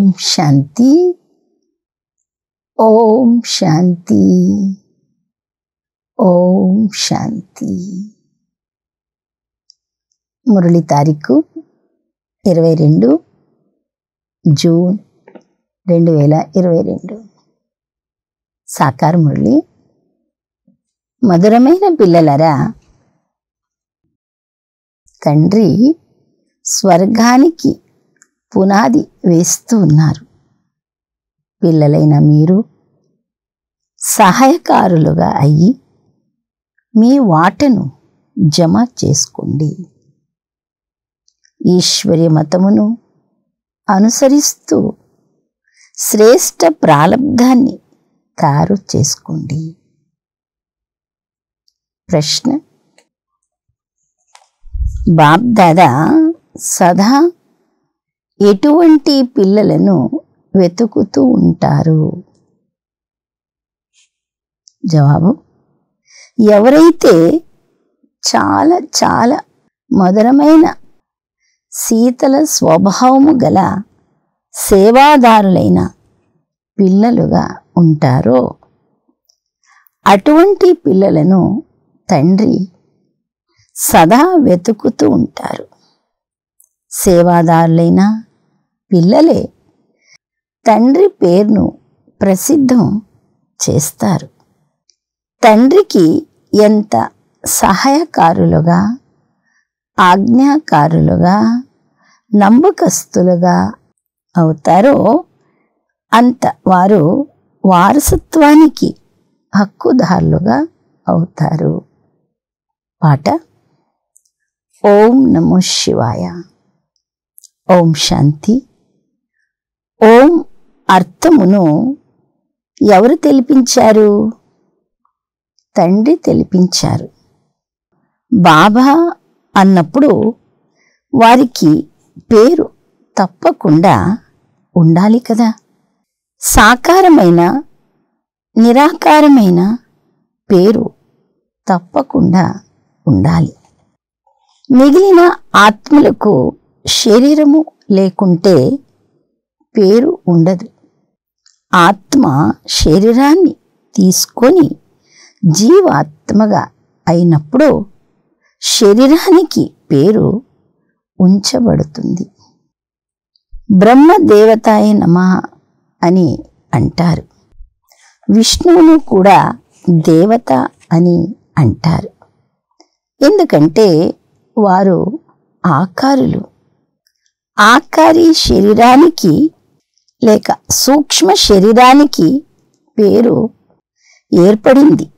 శాంతి ఓం శాంతి ఓం శాంతి మురళి తారీఖు ఇరవై రెండు జూన్ రెండు వేల ఇరవై రెండు సాకార మురళి మధురమైన పిల్లలరా తండ్రి స్వర్గానికి పునాది వేస్తూ ఉన్నారు పిల్లలైన మీరు సహాయకారులుగా అయ్యి మీ వాటను జమ చేసుకోండి ఈశ్వర్య మతమును అనుసరిస్తూ శ్రేష్ట ప్రాలబ్ధాన్ని తయారు చేసుకోండి ప్రశ్న బాబ్దాదా సదా ఎటువంటి పిల్లలను వెతుకుతూ ఉంటారు జవాబు ఎవరైతే చాలా చాలా మధురమైన శీతల స్వభావము గల సేవాదారులైన పిల్లలుగా ఉంటారో అటువంటి పిల్లలను తండ్రి సదా వెతుకుతూ ఉంటారు సేవాదారులైన పిల్లలే తండ్రి పేరును ప్రసిద్ధం చేస్తారు తండ్రికి ఎంత సహాయకారులుగా ఆజ్ఞాకారులుగా నమ్మకస్తులుగా అవుతారో అంత వారు వారసత్వానికి హక్కుదారులుగా అవుతారు పాట ఓం నమో శివాయ ఓం శాంతి ఓం అర్థమును ఎవరు తెలిపించారు తండ్రి తెలిపించారు బాబా అన్నప్పుడు వారికి పేరు తప్పకుండా ఉండాలి కదా సాకారమైన నిరాకారమైన పేరు తప్పకుండా ఉండాలి మిగిలిన ఆత్మలకు శరీరము లేకుంటే పేరు ఉండదు ఆత్మ శరీరాన్ని తీసుకొని జీవాత్మగా అయినప్పుడు శరీరానికి పేరు ఉంచబడుతుంది బ్రహ్మదేవతాయ నమ అని అంటారు విష్ణువును కూడా దేవత అని అంటారు ఎందుకంటే వారు ఆకారులు ఆకారి శరీరానికి లేక సూక్ష్మ శరీరానికి పేరు ఏర్పడింది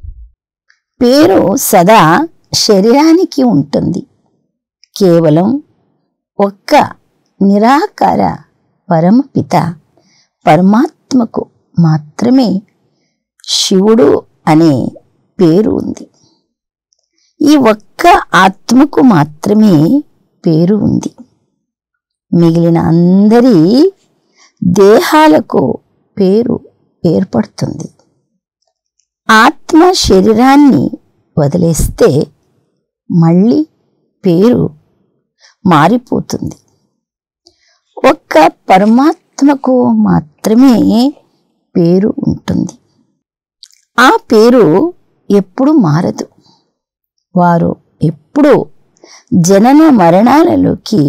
పేరు సదా శరీరానికి ఉంటుంది కేవలం ఒక్క నిరాకార పరమపిత పరమాత్మకు మాత్రమే శివుడు అనే పేరు ఉంది ఈ ఒక్క ఆత్మకు మాత్రమే పేరు ఉంది మిగిలిన అందరి దేహాలకు పేరు ఏర్పడుతుంది ఆత్మ శరీరాన్ని వదిలేస్తే మళ్ళీ పేరు మారిపోతుంది ఒక్క పరమాత్మకు మాత్రమే పేరు ఉంటుంది ఆ పేరు ఎప్పుడు మారదు వారు ఎప్పుడూ జనన మరణాలలోకి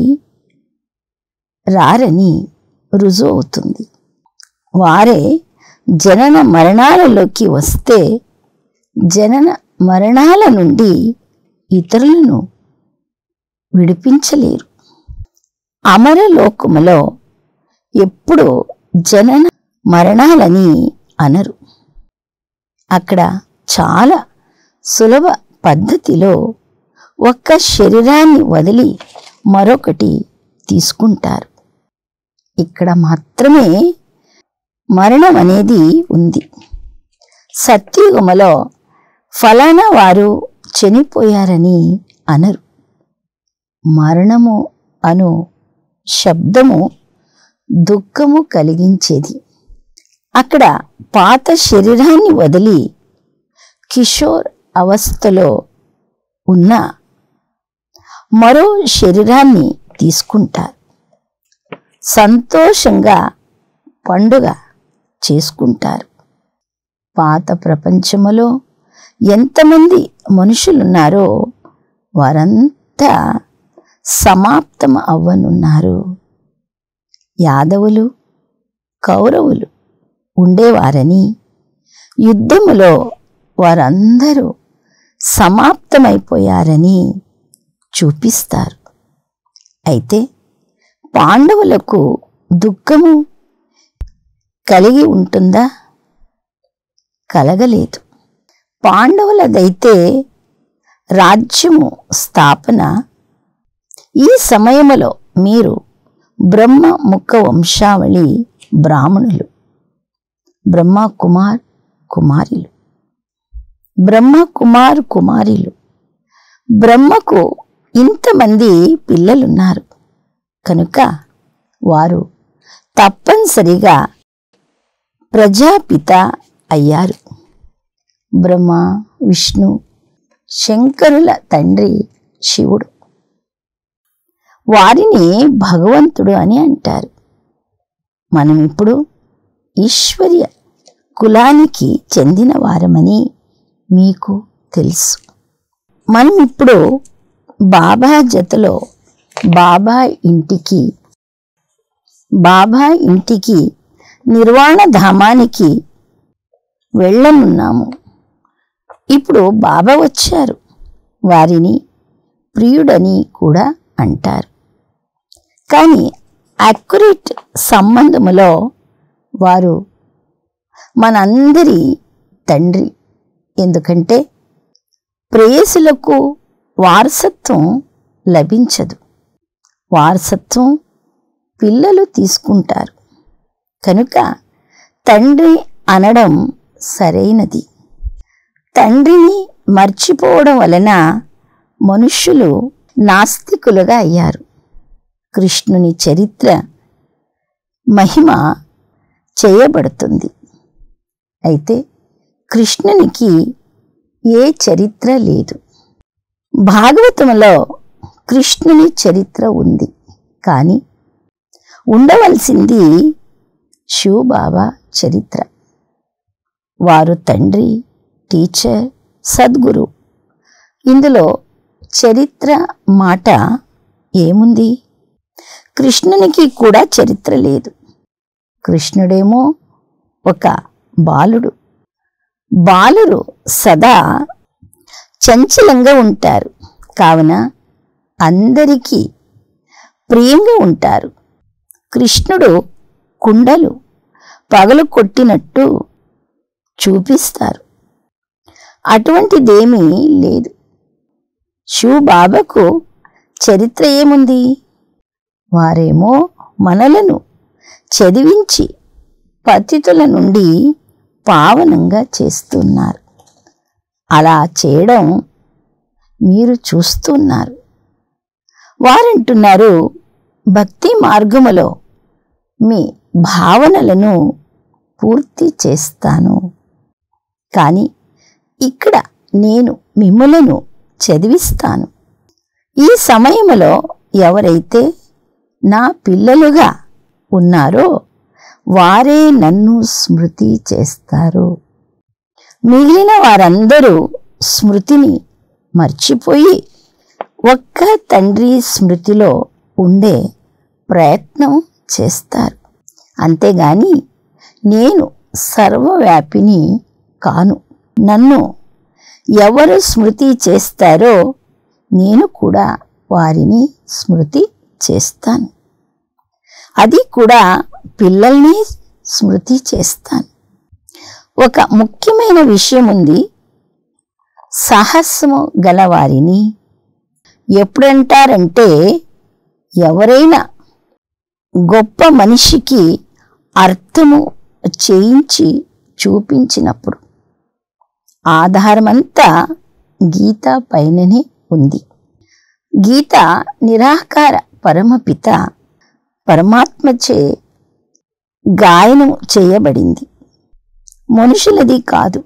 రారని రుజువు అవుతుంది వారే జనన మరణాలలోకి వస్తే జనన మరణాల నుండి ఇతరులను విడిపించలేరు అమరలోకములో ఎప్పుడు జనన మరణాలని అనరు అక్కడ చాలా సులభ పద్ధతిలో ఒక్క శరీరాన్ని వదిలి మరొకటి తీసుకుంటారు ఇక్కడ మాత్రమే మరణం అనేది ఉంది సత్యుగములో ఫలానా వారు చనిపోయారని అనరు మరణము అను శబ్దము దుఃఖము కలిగించేది అక్కడ పాత శరీరాన్ని వదిలి కిషోర్ అవస్థలో ఉన్న మరో శరీరాన్ని తీసుకుంటారు సంతోషంగా పండుగ చేసుకుంటారు పాత ప్రపంచములో ఎంతమంది మనుషులున్నారో వారంతా సమాప్తం అవ్వనున్నారు యాదవులు కౌరవులు ఉండేవారని యుద్ధములో వారందరూ సమాప్తమైపోయారని చూపిస్తారు అయితే పాండవులకు దుఃఖము కలిగి ఉంటుందా కలగలేదు పాండవులదైతే రాజ్యము స్థాపన ఈ సమయములో మీరు బ్రహ్మ ముఖ వంశావళి బ్రాహ్మణులు బ్రహ్మ కుమార్ కుమారిలు బ్రహ్మ కుమార్ కుమారిలు బ్రహ్మకు ఇంతమంది పిల్లలున్నారు కనుక వారు తప్పనిసరిగా ప్రజాపిత అయ్యారు బ్రహ్మ విష్ణు శంకరుల తండ్రి శివుడు వారిని భగవంతుడు అని అంటారు మనం ఇప్పుడు ఈశ్వర్య కులానికి చెందిన వారమని మీకు తెలుసు మనం ఇప్పుడు బాబా జతలో బాబా ఇంటికి బాబా ఇంటికి నిర్వాణ ధామానికి వెళ్ళనున్నాము ఇప్పుడు బాబా వచ్చారు వారిని ప్రియుడని కూడా అంటారు కానీ అక్యురేట్ సంబంధములో వారు మనందరి తండ్రి ఎందుకంటే ప్రేయసులకు వారసత్వం లభించదు వారసత్వం పిల్లలు తీసుకుంటారు కనుక తండ్రి అనడం సరైనది తండ్రిని మర్చిపోవడం వలన మనుష్యులు నాస్తికులుగా అయ్యారు కృష్ణుని చరిత్ర మహిమ చేయబడుతుంది అయితే కృష్ణునికి ఏ చరిత్ర లేదు భాగవతంలో కృష్ణుని చరిత్ర ఉంది కానీ ఉండవలసింది శివబాబా చరిత్ర వారు తండ్రి టీచర్ సద్గురు ఇందులో చరిత్ర మాట ఏముంది కృష్ణునికి కూడా చరిత్ర లేదు కృష్ణుడేమో ఒక బాలుడు బాలురు సదా చంచలంగా ఉంటారు కావున అందరికీ ప్రియంగా ఉంటారు కృష్ణుడు కుండలు పగలు కొట్టినట్టు చూపిస్తారు అటువంటిదేమీ లేదు శివబాబాకు చరిత్ర ఏముంది వారేమో మనలను చదివించి పతితుల నుండి పావనంగా చేస్తున్నారు అలా చేయడం మీరు చూస్తున్నారు వారంటున్నారు భక్తి మార్గములో మీ భావనలను పూర్తి చేస్తాను కానీ ఇక్కడ నేను మిమ్మలను చదివిస్తాను ఈ సమయంలో ఎవరైతే నా పిల్లలుగా ఉన్నారో వారే నన్ను స్మృతి చేస్తారు మిగిలిన వారందరూ స్మృతిని మర్చిపోయి ఒక్క తండ్రి స్మృతిలో ఉండే ప్రయత్నం చేస్తారు అంతేగాని నేను సర్వవ్యాపిని కాను నన్ను ఎవరు స్మృతి చేస్తారో నేను కూడా వారిని స్మృతి చేస్తాను అది కూడా పిల్లల్ని స్మృతి చేస్తాను ఒక ముఖ్యమైన విషయం ఉంది సాహసము గలవారిని ఎప్పుడంటారంటే ఎవరైనా గొప్ప మనిషికి అర్థము చేయించి చూపించినప్పుడు ఆధారమంతా గీత పైననే ఉంది గీత నిరాకార పరమపిత పరమాత్మచే గాయనం చేయబడింది మనుషులది కాదు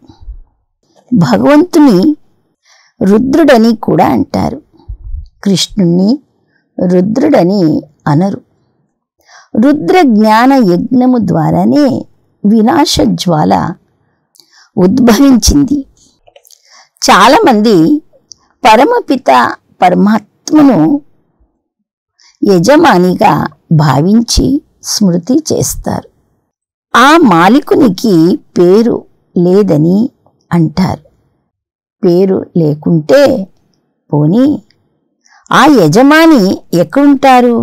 భగవంతుని రుద్రుడని కూడా అంటారు కృష్ణుణ్ణి రుద్రుడని అనరు రుద్ర జ్ఞాన యజ్ఞము ద్వారానే వినాశ జ్వాల ఉద్భవించింది చాలామంది పరమపిత పరమాత్మను యజమానిగా భావించి స్మృతి చేస్తారు ఆ మాలికునికి పేరు లేదని అంటారు పేరు లేకుంటే పోని ఆ యజమాని ఎక్కడుంటారు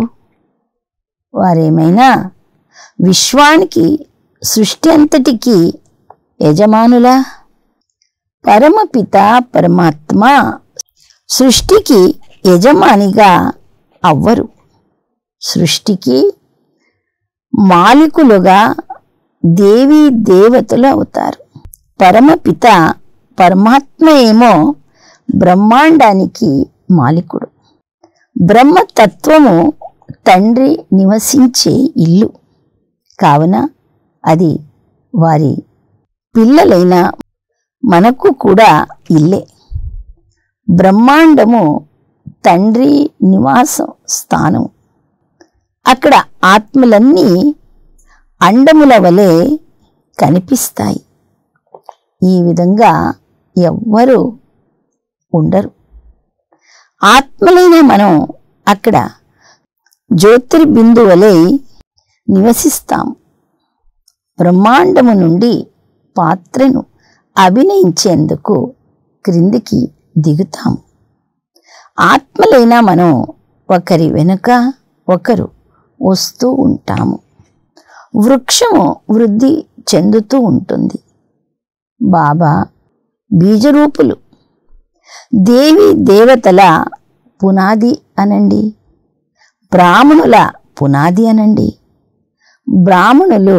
వారేమైనా విశ్వానికి సృష్టి అంతటికి యజమానులా పరమపిత పరమాత్మ సృష్టికి యజమానిగా అవ్వరు సృష్టికి మాలికులుగా దేవీ దేవతలు అవుతారు పరమపిత పరమాత్మ ఏమో బ్రహ్మాండానికి మాలికుడు బ్రహ్మతత్వము తండ్రి నివసించే ఇల్లు కావున అది వారి పిల్లలైన మనకు కూడా ఇల్లే బ్రహ్మాండము తండ్రి నివాసం స్థానం అక్కడ ఆత్మలన్నీ అండముల వలె కనిపిస్తాయి ఈ విధంగా ఎవ్వరూ ఉండరు ఆత్మలైన మనం అక్కడ జ్యోతిర్బిందువలై నివసిస్తాం బ్రహ్మాండము నుండి పాత్రను అభినయించేందుకు క్రిందికి దిగుతాం ఆత్మలైనా మనం ఒకరి వెనుక ఒకరు వస్తూ ఉంటాము వృక్షము వృద్ధి చెందుతూ ఉంటుంది బాబా బీజరూపులు దేవి దేవతల పునాది అనండి బ్రాహ్మణుల పునాది అనండి బ్రాహ్మణులు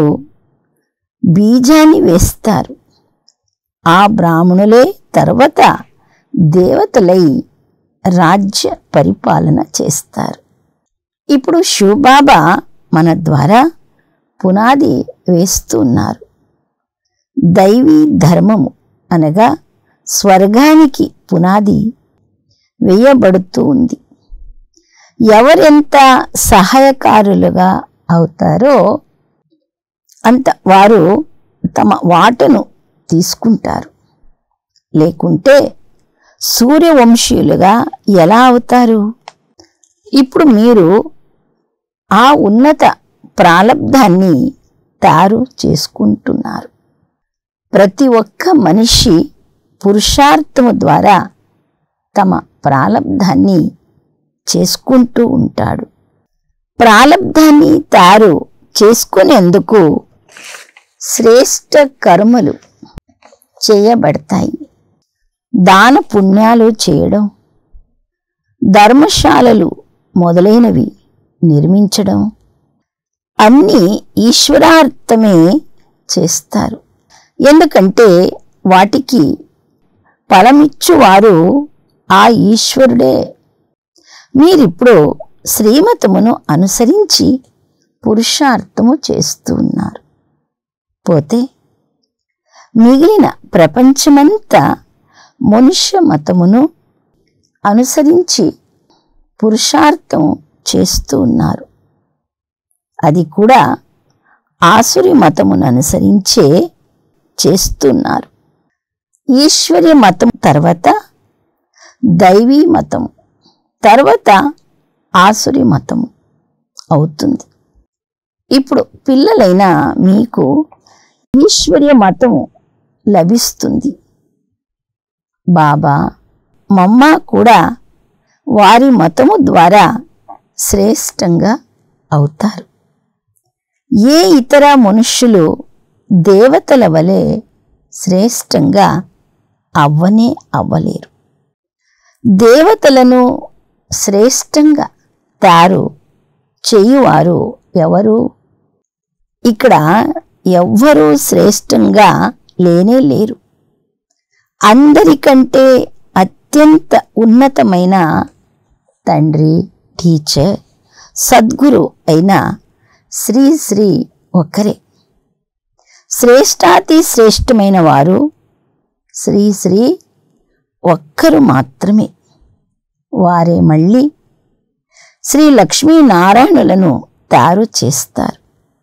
బీజాన్ని వేస్తారు ఆ బ్రాహ్మణులే తర్వాత దేవతలై రాజ్య పరిపాలన చేస్తారు ఇప్పుడు శివబాబా మన ద్వారా పునాది వేస్తున్నారు దైవీ ధర్మము అనగా స్వర్గానికి పునాది వేయబడుతూ ఉంది ఎవరెంత సహాయకారులుగా అవుతారో అంత వారు తమ వాటను తీసుకుంటారు లేకుంటే సూర్యవంశీయులుగా ఎలా అవుతారు ఇప్పుడు మీరు ఆ ఉన్నత ప్రాలబ్ధాన్ని తయారు చేసుకుంటున్నారు ప్రతి ఒక్క మనిషి పురుషార్థము ద్వారా తమ ప్రాలబ్ధాన్ని చేసుకుంటూ ఉంటాడు ప్రాలబ్ధాన్ని తయారు చేసుకునేందుకు శ్రేష్ట కర్మలు చేయబడతాయి దాన పుణ్యాలు చేయడం ధర్మశాలలు మొదలైనవి నిర్మించడం అన్నీ ఈశ్వరార్థమే చేస్తారు ఎందుకంటే వాటికి ఫలమిచ్చువారు ఆ ఈశ్వరుడే మీరిప్పుడు శ్రీమతమును అనుసరించి పురుషార్థము చేస్తూ ఉన్నారు పోతే మిగిలిన ప్రపంచమంతా మనుష్య మతమును అనుసరించి పురుషార్థం చేస్తూ ఉన్నారు అది కూడా ఆసురి మతమును అనుసరించే చేస్తున్నారు ఈశ్వర్య మతం తర్వాత దైవీ మతం తర్వాత ఆసురి మతము అవుతుంది ఇప్పుడు పిల్లలైన మీకు ఈశ్వర్య మతము లభిస్తుంది బాబా మమ్మ కూడా వారి మతము ద్వారా శ్రేష్టంగా అవుతారు ఏ ఇతర మనుష్యులు దేవతల వలె శ్రేష్టంగా అవ్వనే అవ్వలేరు దేవతలను శ్రేష్టంగా తారు చేయువారు ఎవరు ఇక్కడ ఎవ్వరూ శ్రేష్టంగా లేనే లేరు అందరికంటే అత్యంత ఉన్నతమైన తండ్రి టీచర్ సద్గురు అయిన శ్రీ శ్రీ ఒక్కరే శ్రేష్టాతి శ్రేష్టమైన వారు శ్రీ శ్రీ ఒక్కరు మాత్రమే వారే మళ్ళీ శ్రీ లక్ష్మీనారాయణులను తయారు చేస్తారు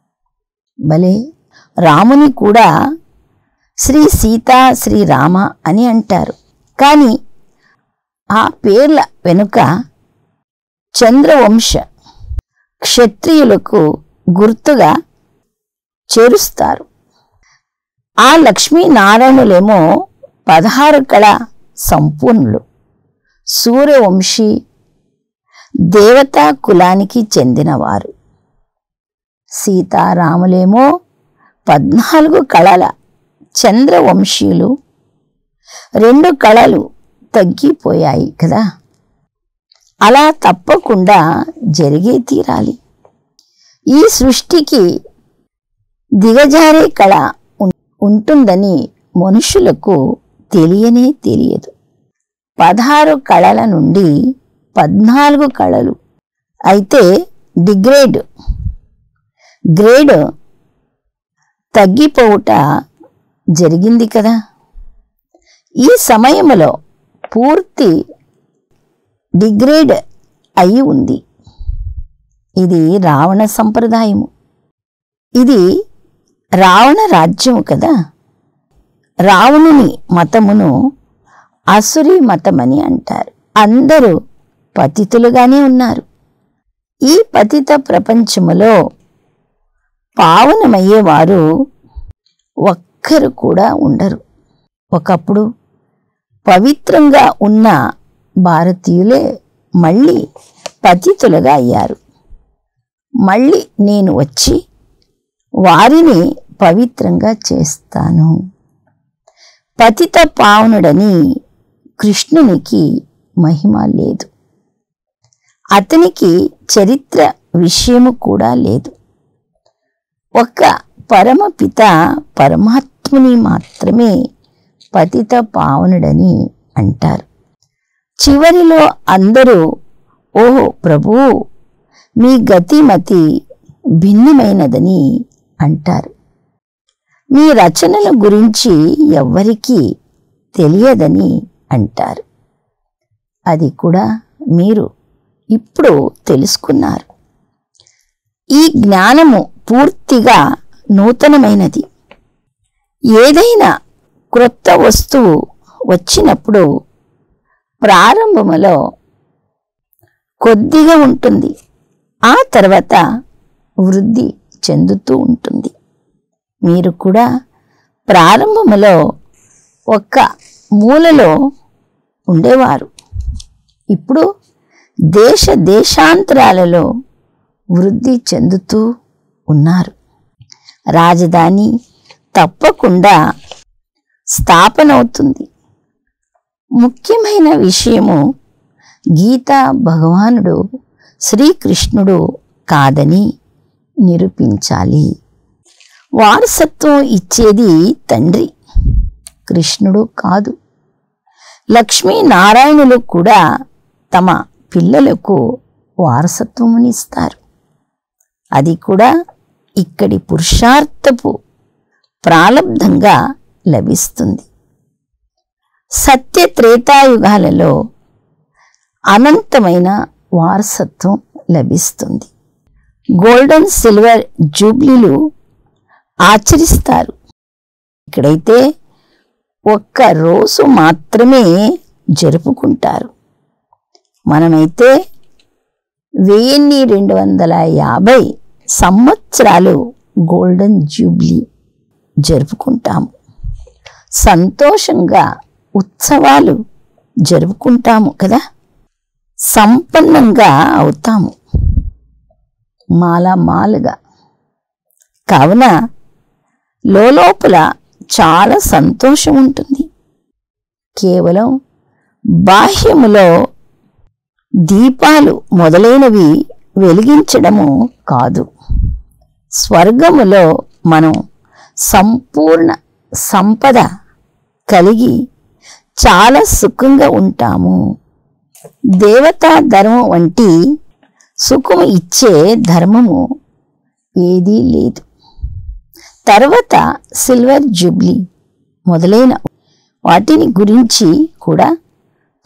భలే రాముని కూడా శ్రీ సీత శ్రీరామ అని అంటారు కానీ ఆ పేర్ల వెనుక చంద్రవంశ క్షత్రియులకు గుర్తుగా చేరుస్తారు ఆ లక్ష్మీనారాయణులేమో పదహారు కళ సంపూర్ణులు సూర్యవంశీ దేవతా కులానికి చెందినవారు సీతారాములేమో పద్నాలుగు కళల చంద్రవంశీయులు రెండు కళలు తగ్గిపోయాయి కదా అలా తప్పకుండా జరిగే తీరాలి ఈ సృష్టికి దిగజారే కళ ఉం- ఉంటుందని మనుషులకు తెలియనే తెలియదు పదహారు కళల నుండి పద్నాలుగు కళలు అయితే డిగ్రేడ్ గ్రేడ్ తగ్గిపోవుట జరిగింది కదా ఈ సమయంలో పూర్తి డిగ్రేడ్ అయి ఉంది ఇది రావణ సంప్రదాయము ఇది రావణ రాజ్యము కదా రావణుని మతమును అసురి మతమని అంటారు అందరూ పతితులుగానే ఉన్నారు ఈ పతిత ప్రపంచములో పావనమయ్యేవారు ఒక్కరు కూడా ఉండరు ఒకప్పుడు పవిత్రంగా ఉన్న భారతీయులే మళ్ళీ పతితులుగా అయ్యారు మళ్ళీ నేను వచ్చి వారిని పవిత్రంగా చేస్తాను పతిత పావనుడని కృష్ణునికి మహిమ లేదు అతనికి చరిత్ర విషయము కూడా లేదు ఒక పరమపిత పరమాత్ముని మాత్రమే పతిత పావనుడని అంటారు చివరిలో అందరూ ఓహో ప్రభు మీ గతిమతి భిన్నమైనదని అంటారు మీ రచనల గురించి ఎవ్వరికీ తెలియదని అంటారు అది కూడా మీరు ఇప్పుడు తెలుసుకున్నారు ఈ జ్ఞానము పూర్తిగా నూతనమైనది ఏదైనా క్రొత్త వస్తువు వచ్చినప్పుడు ప్రారంభములో కొద్దిగా ఉంటుంది ఆ తర్వాత వృద్ధి చెందుతూ ఉంటుంది మీరు కూడా ప్రారంభములో ఒక్క మూలలో ఉండేవారు ఇప్పుడు దేశ దేశాంతరాలలో వృద్ధి చెందుతూ ఉన్నారు రాజధాని తప్పకుండా స్థాపన అవుతుంది ముఖ్యమైన విషయము గీతా భగవానుడు శ్రీకృష్ణుడు కాదని నిరూపించాలి వారసత్వం ఇచ్చేది తండ్రి కృష్ణుడు కాదు లక్ష్మీనారాయణులు కూడా తమ పిల్లలకు వారసత్వమునిస్తారు అది కూడా ఇక్కడి పురుషార్థపు ప్రాలబ్ధంగా లభిస్తుంది సత్య త్రేతాయుగాలలో అనంతమైన వారసత్వం లభిస్తుంది గోల్డెన్ సిల్వర్ జూబ్లీలు ఆచరిస్తారు ఇక్కడైతే ఒక్క రోజు మాత్రమే జరుపుకుంటారు మనమైతే వెయ్యిన్ని రెండు వందల యాభై సంవత్సరాలు గోల్డెన్ జూబ్లీ జరుపుకుంటాము సంతోషంగా ఉత్సవాలు జరుపుకుంటాము కదా సంపన్నంగా అవుతాము మాలమాలుగా కావున లోపల చాలా సంతోషం ఉంటుంది కేవలం బాహ్యములో దీపాలు మొదలైనవి వెలిగించడము కాదు స్వర్గములో మనం సంపూర్ణ సంపద కలిగి చాలా సుఖంగా ఉంటాము దేవతా ధర్మం వంటి సుఖము ఇచ్చే ధర్మము ఏదీ లేదు తర్వాత సిల్వర్ జూబ్లీ మొదలైన వాటిని గురించి కూడా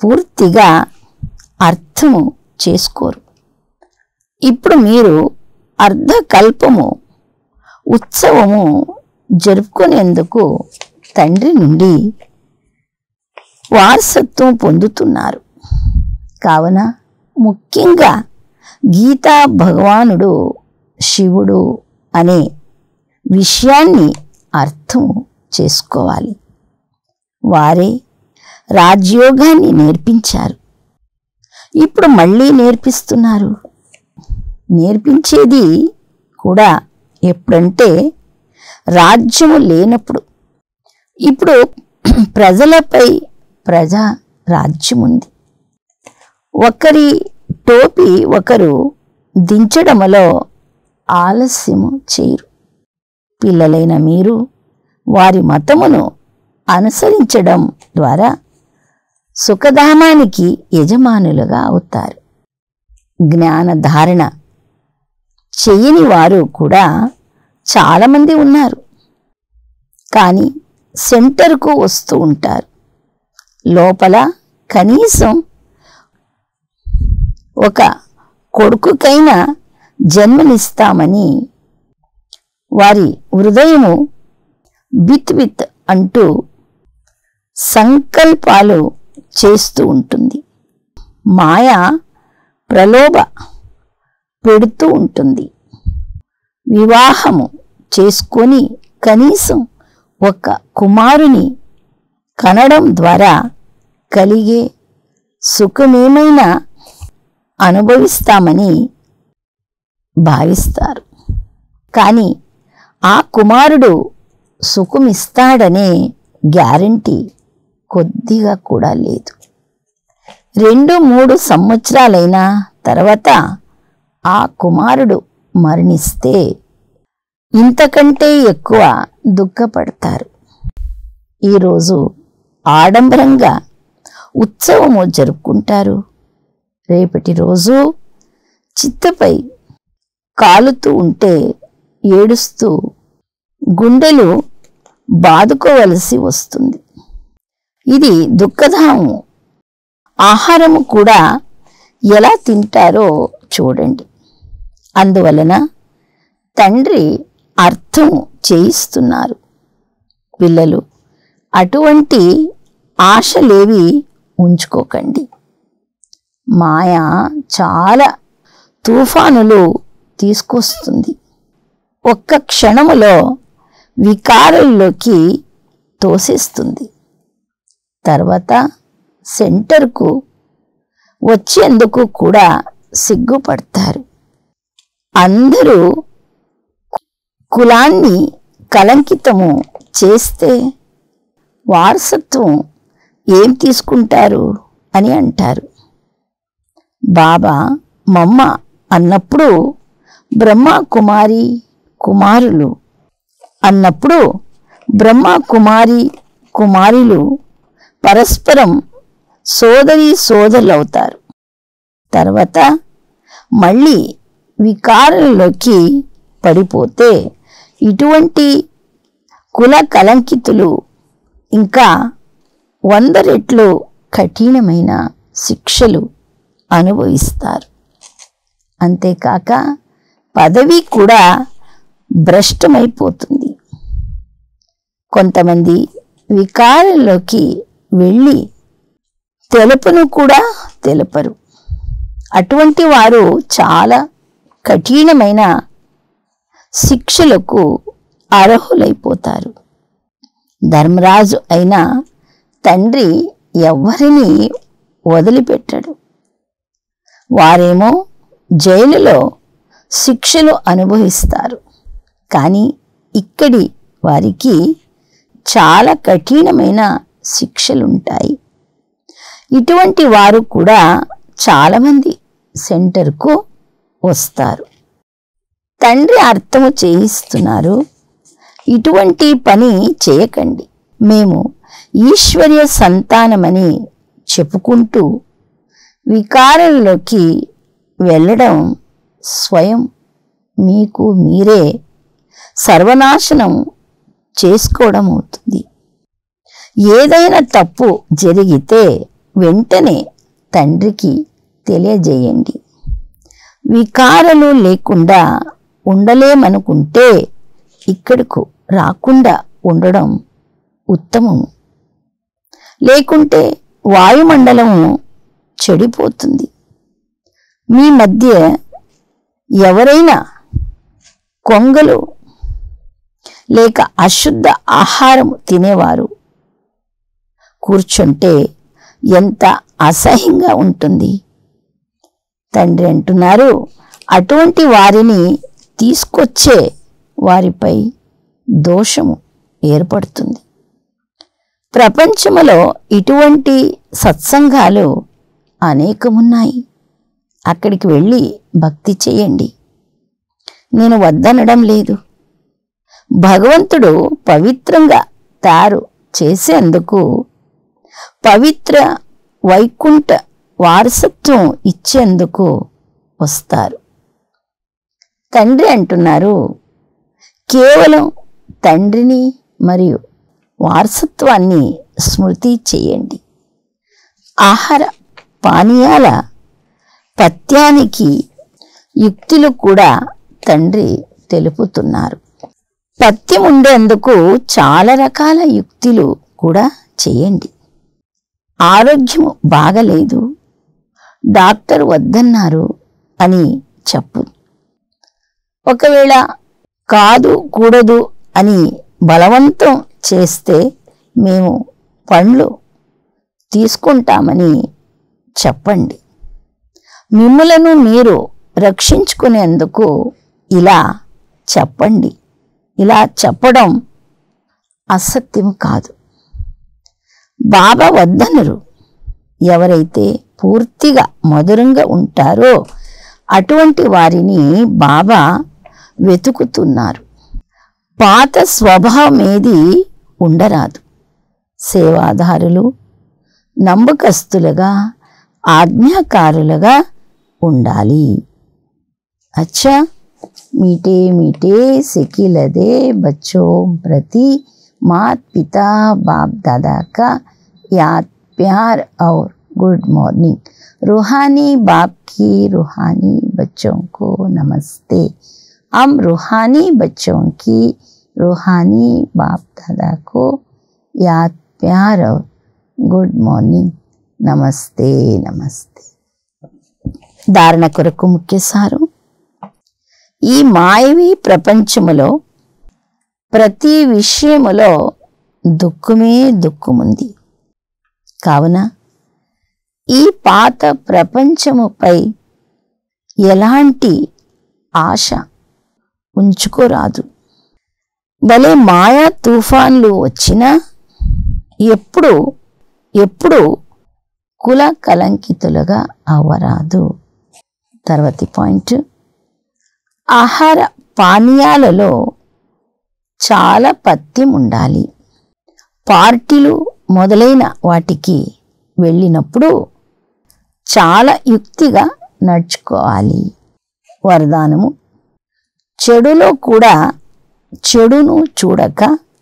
పూర్తిగా అర్థము చేసుకోరు ఇప్పుడు మీరు అర్ధకల్పము ఉత్సవము జరుపుకునేందుకు తండ్రి నుండి వారసత్వం పొందుతున్నారు కావున ముఖ్యంగా గీతా భగవానుడు శివుడు అనే విషయాన్ని అర్థం చేసుకోవాలి వారే రాజ్యోగాన్ని నేర్పించారు ఇప్పుడు మళ్ళీ నేర్పిస్తున్నారు నేర్పించేది కూడా ఎప్పుడంటే రాజ్యము లేనప్పుడు ఇప్పుడు ప్రజలపై ప్రజా రాజ్యం ఉంది ఒకరి టోపీ ఒకరు దించడములో ఆలస్యము చేయరు పిల్లలైన మీరు వారి మతమును అనుసరించడం ద్వారా సుఖధామానికి యజమానులుగా అవుతారు జ్ఞానధారణ చెయ్యని వారు కూడా చాలామంది ఉన్నారు కానీ సెంటర్కు వస్తూ ఉంటారు లోపల కనీసం ఒక కొడుకుకైనా జన్మనిస్తామని వారి హృదయము బిత్ బిత్ అంటూ సంకల్పాలు చేస్తూ ఉంటుంది మాయ ప్రలోభ పెడుతూ ఉంటుంది వివాహము చేసుకొని కనీసం ఒక కుమారుని కనడం ద్వారా కలిగే సుఖమేమైనా అనుభవిస్తామని భావిస్తారు కానీ ఆ కుమారుడు సుఖమిస్తాడనే గ్యారంటీ కొద్దిగా కూడా లేదు రెండు మూడు సంవత్సరాలైన తర్వాత ఆ కుమారుడు మరణిస్తే ఇంతకంటే ఎక్కువ దుఃఖపడతారు ఈరోజు ఆడంబరంగా ఉత్సవము జరుపుకుంటారు రేపటి రోజు చిత్తపై కాలుతూ ఉంటే ఏడుస్తూ గుండెలు బాదుకోవలసి వస్తుంది ఇది దుఃఖధాము ఆహారము కూడా ఎలా తింటారో చూడండి అందువలన తండ్రి అర్థం చేయిస్తున్నారు పిల్లలు అటువంటి ఆశలేవి ఉంచుకోకండి మాయ చాలా తుఫానులు తీసుకొస్తుంది ఒక్క క్షణములో వికారంలోకి తోసేస్తుంది తర్వాత సెంటర్కు వచ్చేందుకు కూడా సిగ్గుపడతారు అందరూ కులాన్ని కలంకితము చేస్తే వారసత్వం ఏం తీసుకుంటారు అని అంటారు బాబా మమ్మ అన్నప్పుడు బ్రహ్మ కుమారి కుమారులు అన్నప్పుడు బ్రహ్మ కుమారి కుమారులు పరస్పరం సోదరి సోదరులవుతారు తర్వాత మళ్ళీ వికారంలోకి పడిపోతే ఇటువంటి కుల కలంకితులు ఇంకా వంద రెట్లు కఠినమైన శిక్షలు అనుభవిస్తారు అంతేకాక పదవి కూడా భ్రష్టమైపోతుంది కొంతమంది వికారంలోకి వెళ్ళి తెలుపును కూడా తెలుపరు అటువంటి వారు చాలా కఠినమైన శిక్షలకు అర్హులైపోతారు ధర్మరాజు అయిన తండ్రి ఎవ్వరిని వదిలిపెట్టడు వారేమో జైలులో శిక్షలు అనుభవిస్తారు కానీ ఇక్కడి వారికి చాలా కఠినమైన శిక్షలుంటాయి ఇటువంటి వారు కూడా చాలామంది సెంటర్కు వస్తారు తండ్రి అర్థము చేయిస్తున్నారు ఇటువంటి పని చేయకండి మేము ఈశ్వర్య సంతానమని చెప్పుకుంటూ వికారంలోకి వెళ్ళడం స్వయం మీకు మీరే సర్వనాశనం చేసుకోవడం అవుతుంది ఏదైనా తప్పు జరిగితే వెంటనే తండ్రికి తెలియజేయండి వికారాలు లేకుండా ఉండలేమనుకుంటే ఇక్కడకు రాకుండా ఉండడం ఉత్తమము లేకుంటే వాయుమండలము చెడిపోతుంది మీ మధ్య ఎవరైనా కొంగలు లేక అశుద్ధ ఆహారం తినేవారు కూర్చుంటే ఎంత అసహ్యంగా ఉంటుంది తండ్రి అంటున్నారు అటువంటి వారిని తీసుకొచ్చే వారిపై దోషము ఏర్పడుతుంది ప్రపంచములో ఇటువంటి సత్సంగాలు అనేకమున్నాయి అక్కడికి వెళ్ళి భక్తి చేయండి నేను వద్దనడం లేదు భగవంతుడు పవిత్రంగా తయారు చేసేందుకు పవిత్ర వైకుంఠ వారసత్వం ఇచ్చేందుకు వస్తారు తండ్రి అంటున్నారు కేవలం తండ్రిని మరియు వారసత్వాన్ని స్మృతి చేయండి ఆహార పానీయాల పత్యానికి యుక్తులు కూడా తండ్రి తెలుపుతున్నారు పత్యం ఉండేందుకు చాలా రకాల యుక్తులు కూడా చేయండి ఆరోగ్యము బాగలేదు డాక్టర్ వద్దన్నారు అని చెప్పు ఒకవేళ కాదు కూడదు అని బలవంతం చేస్తే మేము పండ్లు తీసుకుంటామని చెప్పండి మిమ్మలను మీరు రక్షించుకునేందుకు ఇలా చెప్పండి ఇలా చెప్పడం అసత్యం కాదు బాబా వద్దనరు ఎవరైతే పూర్తిగా మధురంగా ఉంటారో అటువంటి వారిని బాబా వెతుకుతున్నారు పాత స్వభావం ఏది ఉండరాదు సేవాదారులు నమ్మకస్తులుగా ఆజ్ఞాకారులుగా ఉండాలి అచ్చా मीठे मीठे सिकिलदे बच्चों प्रति मात पिता बाप दादा का याद प्यार और गुड मॉर्निंग रूहानी बाप की रूहानी बच्चों को नमस्ते हम रूहानी बच्चों की रूहानी बाप दादा को याद प्यार और गुड मॉर्निंग నమస్తే నమస్తే ధారణ కొరకు ముఖ్య సారం ఈ మాయవి ప్రపంచములో ప్రతి విషయములో దుఃఖమే దుఃఖముంది కావున ఈ పాత ప్రపంచముపై ఎలాంటి ఆశ ఉంచుకోరాదు భలే మాయా తుఫాన్లు వచ్చినా ఎప్పుడు ఎప్పుడు కుల కలంకితులుగా అవ్వరాదు తర్వాతి పాయింట్ ఆహార పానీయాలలో చాలా పత్యం ఉండాలి పార్టీలు మొదలైన వాటికి వెళ్ళినప్పుడు చాలా యుక్తిగా నడుచుకోవాలి వరదానము చెడులో కూడా చెడును చూడక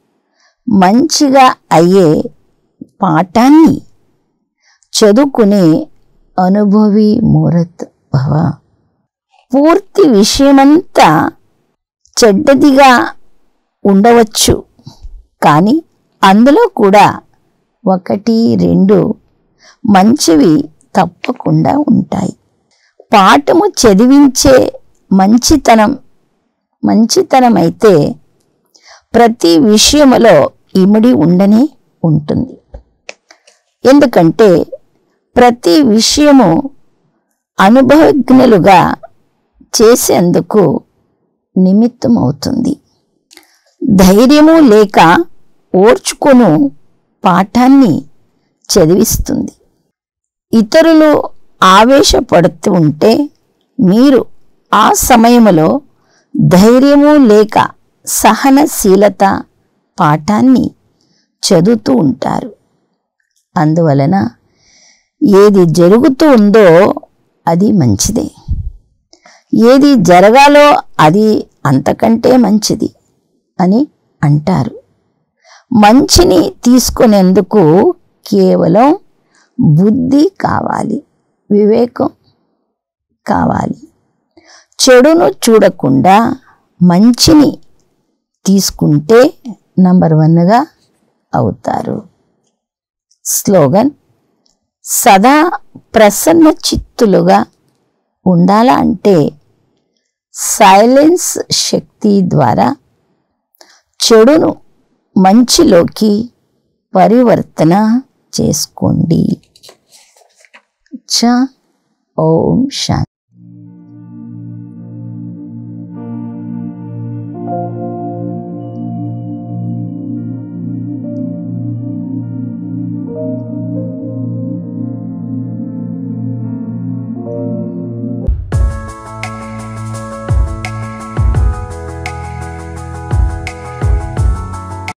మంచిగా అయ్యే పాఠాన్ని చదువుకునే అనుభవి మూరత్ భవ పూర్తి విషయమంతా చెడ్డదిగా ఉండవచ్చు కానీ అందులో కూడా ఒకటి రెండు మంచివి తప్పకుండా ఉంటాయి పాఠము చదివించే మంచితనం మంచితనం అయితే ప్రతి విషయములో ఇమిడి ఉండనే ఉంటుంది ఎందుకంటే ప్రతి విషయము అనుభవజ్ఞులుగా చేసేందుకు నిమిత్తమవుతుంది ధైర్యము లేక ఓర్చుకొను పాఠాన్ని చదివిస్తుంది ఇతరులు ఆవేశపడుతూ ఉంటే మీరు ఆ సమయంలో ధైర్యము లేక సహనశీలత పాఠాన్ని చదువుతూ ఉంటారు అందువలన ఏది జరుగుతూ ఉందో అది మంచిదే ఏది జరగాలో అది అంతకంటే మంచిది అని అంటారు మంచిని తీసుకునేందుకు కేవలం బుద్ధి కావాలి వివేకం కావాలి చెడును చూడకుండా మంచిని తీసుకుంటే నంబర్ వన్గా అవుతారు స్లోగన్ సదా ప్రసన్న చిత్తులుగా ఉండాలా అంటే సైలెన్స్ శక్తి ద్వారా చెడును మంచిలోకి పరివర్తన చేసుకోండి చ ఓం శాంతి